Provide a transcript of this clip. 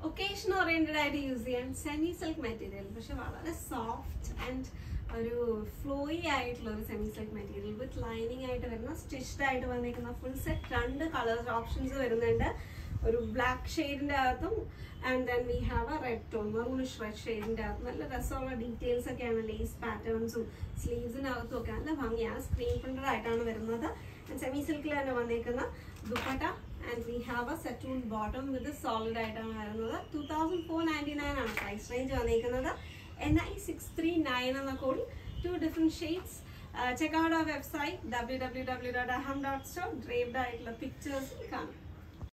occasion oriented ആയിട്ട് use ചെയ്യാൻ semi silk material പക്ഷെ വളരെ സോഫ്റ്റ് ആൻഡ് ഒരു ഫ്ലോയി ആയിട്ടുള്ള ഒരു semi silk material with lining ആയിട്ട് വരുന്ന സ്റ്റിച്ച്ഡ് ആയിട്ട് വന്നിരിക്കുന്ന ഫുൾ സെറ്റ് രണ്ട് കളർ ഓപ്ഷൻസ് വരുന്നുണ്ട് ഒരു ബ്ലാക്ക് ഷെയ്ഡിന്റെ അകത്തും and then we have a red tone maroonish red ഷെയ്ഡിന്റെ അകത്ത് നല്ല രസമുള്ള ഡീറ്റെയിൽസ് ഒക്കെയാണ് ലേസ് പാറ്റേൺസും സ്ലീവ്സിനകത്തും ഒക്കെ നല്ല ഭംഗിയാണ് സ്ക്രീൻ പ്രിന്റഡ് ആയിട്ടാണ് വരുന്നത് സെമി സിൽക്കിൽ തന്നെ വന്നേക്കുന്ന dupatta and we have a satin bottom with solid ആയിട്ടാണ് വരുന്നത് two thousand four ninety nine ആണ് പ്രൈസ് റേഞ്ച് വന്നേക്കുന്നത് N I six three nine എന്ന കോഡിൽ two different shades check out ആ website W W W dot Aham dot store draped ആയിട്ടുള്ള pictures കാണാം